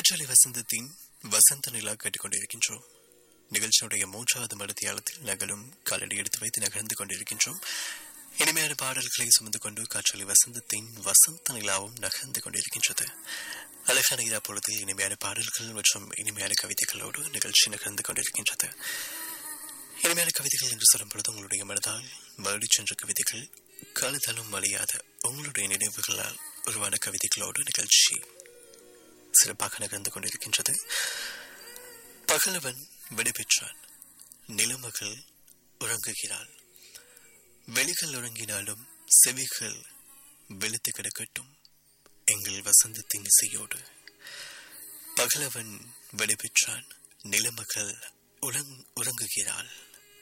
காற்றாலை வசந்தத்தின் வசந்த நிலா கேட்டுக்கொண்டிருக்கின்றோம் நிகழ்ச்சியுடைய மூன்றாவது மடத்தியாலத்தில் நகலும் காலடி எடுத்து வைத்து நகர்ந்து கொண்டிருக்கின்றோம் இனிமையான பாடல்களை சுமந்து கொண்டு காற்றாலை வசந்தத்தின் வசந்த நிலாவும் நகர்ந்து கொண்டிருக்கின்றது அழகான இதா பொழுதில் இனிமையான பாடல்கள் மற்றும் இனிமையான கவிதைகளோடு நிகழ்ச்சி நகர்ந்து கொண்டிருக்கின்றது இனிமையான கவிதைகள் என்று சொல்லும் பொழுது உங்களுடைய மனதால் மறுடி சென்ற கவிதைகள் காலத்தாலும் மலியாத உங்களுடைய நினைவுகளால் உருவான கவிதைகளோடு நிகழ்ச்சி சிறப்பாக நகர்ந்து கொண்டிருக்கின்றது பகலவன் விடைபெற்றான் நிலமகள் உறங்குகிறாள் வெளிகள் உறங்கினாலும் செவிகள் வெளுத்து கிடக்கட்டும் எங்கள் வசந்தத்தின் இசையோடு பகலவன் விடைபெற்றான் நிலமகள் உறங் உறங்குகிறாள்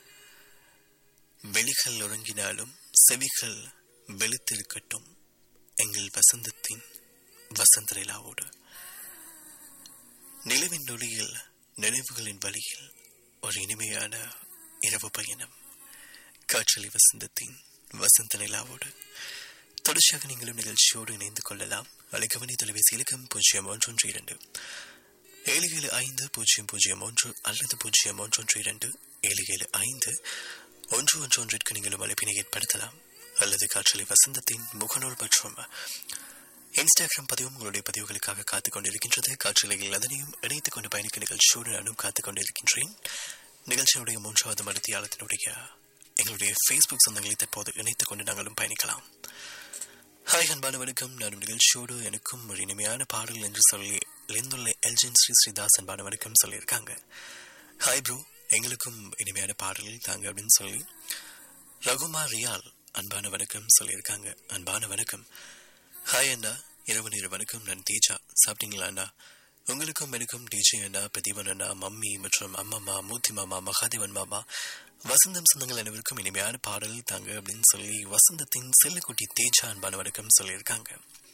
வெளிகள் உறங்கினாலும் செவிகள் வெளுத்திருக்கட்டும் எங்கள் வசந்தத்தின் வசந்த நிலாவோடு நிலவின் ஒளியில் நினைவுகளின் வழியில் ஒரு இனிமையான இரவு பயணம் காற்றலி வசந்தத்தின் வசந்த நிலாவோடு தொடர்ச்சியாக நீங்களும் நிகழ்ச்சியோடு இணைந்து கொள்ளலாம் அழைக்கவனி தொலைபேசி இலக்கம் பூஜ்ஜியம் ஒன்று ஒன்று இரண்டு ஏழு ஏழு ஐந்து பூஜ்ஜியம் பூஜ்ஜியம் ஒன்று அல்லது பூஜ்ஜியம் ஒன்று ஒன்று இரண்டு ஏழு ஏழு ஐந்து ஒன்று ஒன்று ஒன்றிற்கு நீங்களும் அழைப்பினை ஏற்படுத்தலாம் அல்லது காற்றலி வசந்தத்தின் முகநூல் மற்றும் இன்ஸ்டாகிராம் பதிவும் உங்களுடைய பதிவுகளுக்காக காத்துக் கொண்டிருக்கின்றது காற்றலையில் அதனையும் இணைத்துக் கொண்டு பயணிக்க நிகழ்ச்சியோடு நானும் காத்துக் கொண்டிருக்கின்றேன் நிகழ்ச்சியினுடைய மூன்றாவது மருத்தியாளத்தினுடைய எங்களுடைய ஃபேஸ்புக் சொந்தங்களை தற்போது இணைத்துக் கொண்டு நாங்களும் பயணிக்கலாம் ஹாய் அன்பான வணக்கம் நானும் நிகழ்ச்சியோடு எனக்கும் ஒரு இனிமையான பாடல் என்று சொல்லி லிந்துள்ள எல்ஜின் ஸ்ரீ ஸ்ரீதாஸ் அன்பான வணக்கம் சொல்லியிருக்காங்க ஹாய் ப்ரோ எங்களுக்கும் இனிமையான பாடல் தாங்க அப்படின்னு சொல்லி ரகுமா ரியால் அன்பான வணக்கம் சொல்லியிருக்காங்க அன்பான வணக்கம் ஹாய் அண்ணா இரவு நேர வணக்கம் நான் தேஜா சாப்பிட்டீங்களா அண்ணா உங்களுக்கும் எனக்கும் டிஜே அண்ணா பிரதீபன் அண்ணா மம்மி மற்றும் அம்மம்மா மூர்த்தி மாமா மகாதேவன் மாமா வசந்தம் சொந்தங்கள் அனைவருக்கும் இனிமையான பாடல் தாங்க அப்படின்னு சொல்லி வசந்தத்தின் செல்லக்குட்டி தேஜா அன்பான வணக்கம் சொல்லியிருக்காங்க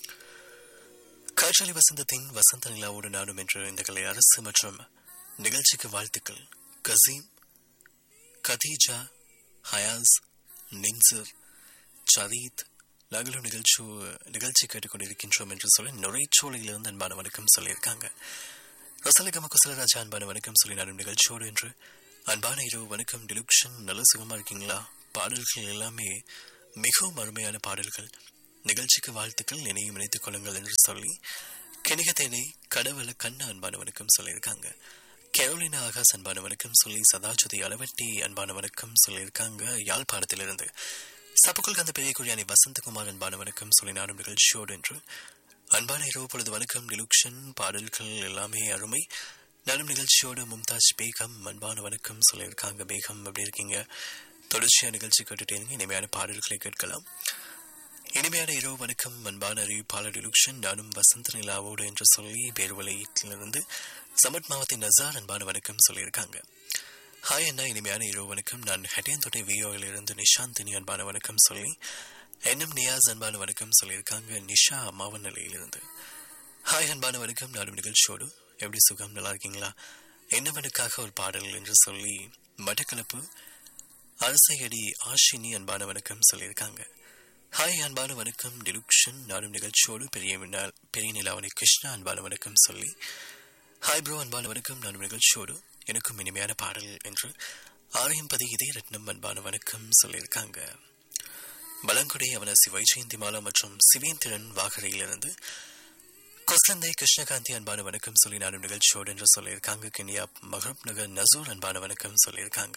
காற்றாலை வசந்தத்தின் வசந்த நிலாவோடு நானும் என்று இந்த கலை அரசு மற்றும் நிகழ்ச்சிக்கு வாழ்த்துக்கள் கசீம் கதீஜா ஹயாஸ் நின்சர் ஷரீத் நாங்களும் நிகழ்ச்சி நிகழ்ச்சி கேட்டுக்கொண்டிருக்கின்றோம் என்று சொல்லி நுரைச்சோலையிலிருந்து அன்பான வணக்கம் சொல்லியிருக்காங்க ரசலகம குசலராஜா அன்பான வணக்கம் சொல்லி நானும் நிகழ்ச்சியோடு என்று அன்பான இரவு வணக்கம் டிலுக்ஷன் நல்ல சுகமா இருக்கீங்களா பாடல்கள் எல்லாமே மிகவும் அருமையான பாடல்கள் நிகழ்ச்சிக்கு வாழ்த்துக்கள் நினையும் இணைத்துக் கொள்ளுங்கள் என்று சொல்லி கிணிகத்தேனை கடவுள கண்ணா அன்பான வணக்கம் சொல்லியிருக்காங்க கெரோலினா ஆகாஸ் அன்பான வணக்கம் சொல்லி சதாஜுதி அளவட்டி அன்பான வணக்கம் சொல்லியிருக்காங்க யாழ்ப்பாணத்திலிருந்து சபக்குள் கந்த பெரிய குழியானி வசந்தகுமார் அன்பான வணக்கம் சொல்லி நானும் நிகழ்ச்சியோடு என்று அன்பான இரவு பொழுது வணக்கம் டிலுக்ஷன் பாடல்கள் எல்லாமே அருமை நானும் நிகழ்ச்சியோடு மும்தாஜ் பேகம் அன்பான வணக்கம் சொல்லியிருக்காங்க பேகம் அப்படி இருக்கீங்க தொடர்ச்சியா நிகழ்ச்சி கேட்டுட்டே இனிமையான பாடல்களை கேட்கலாம் இனிமையான இரவு வணக்கம் அன்பான அறிவிப்பாளர் டிலுக்ஷன் நானும் வசந்த நிலாவோடு என்று சொல்லி பேர்வலையிலிருந்து சமட் மாவத்தின் நசார் அன்பான வணக்கம் சொல்லியிருக்காங்க ஹாய் அண்ணா இனிமையான இரவு வணக்கம் நான் ஹெட்டியந்தொட்டை வியோவில் இருந்து நிஷாந்தினி அன்பான வணக்கம் சொல்லி என்எம் நியாஸ் அன்பான வணக்கம் சொல்லியிருக்காங்க நிஷா அம்மாவன் நிலையிலிருந்து ஹாய் அன்பான வணக்கம் நானும் நிகழ்ச்சியோடு எப்படி சுகம் நல்லா இருக்கீங்களா என்னவனுக்காக ஒரு பாடல் என்று சொல்லி மட்டக்களப்பு அரசையடி ஆஷினி அன்பான வணக்கம் சொல்லியிருக்காங்க ஹாய் அன்பான வணக்கம் டிலுக்ஷன் நானும் நிகழ்ச்சியோடு பெரிய மின்னால் பெரிய நிலாவணி கிருஷ்ணா அன்பான வணக்கம் சொல்லி ஹாய் ப்ரோ அன்பான வணக்கம் நானும் நிகழ்ச்சியோடு எனக்கும் இனிமையான பாடல் என்று ஆலயம்பதி இதய ரத்னம் அன்பான வணக்கம் சொல்லியிருக்காங்க பலங்குடை அவனசி வைஜெயந்திமாலா மற்றும் சிவேந்திரன் வாகரையிலிருந்து கொஸ்லந்தை கிருஷ்ணகாந்தி அன்பான வணக்கம் சொல்லி நானும் நிகழ்ச்சியோடு என்று சொல்லியிருக்காங்க கெனியா மஹரப் நகர் நசூர் அன்பான வணக்கம் சொல்லியிருக்காங்க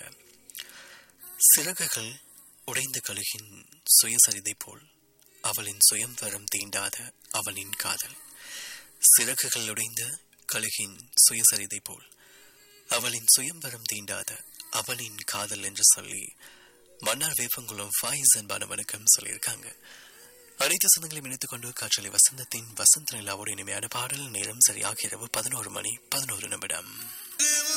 சிறகுகள் உடைந்த கழுகின் சுயசரிதை போல் அவளின் சுயம்வரம் தீண்டாத அவளின் காதல் சிறகுகள் உடைந்த கழுகின் சுயசரிதை போல் அவளின் சுயம்வரம் தீண்டாத அவளின் காதல் என்று சொல்லி மன்னார் வேப்பங்குளம் ஃபாயிஸ் அன்பான வணக்கம் சொல்லியிருக்காங்க அனைத்து சொந்தங்களையும் இணைத்துக் கொண்டு காற்றலை வசந்தத்தின் வசந்த நிலாவோடு இனிமையான பாடல் நேரம் சரியாக இரவு பதினோரு மணி பதினோரு நிமிடம்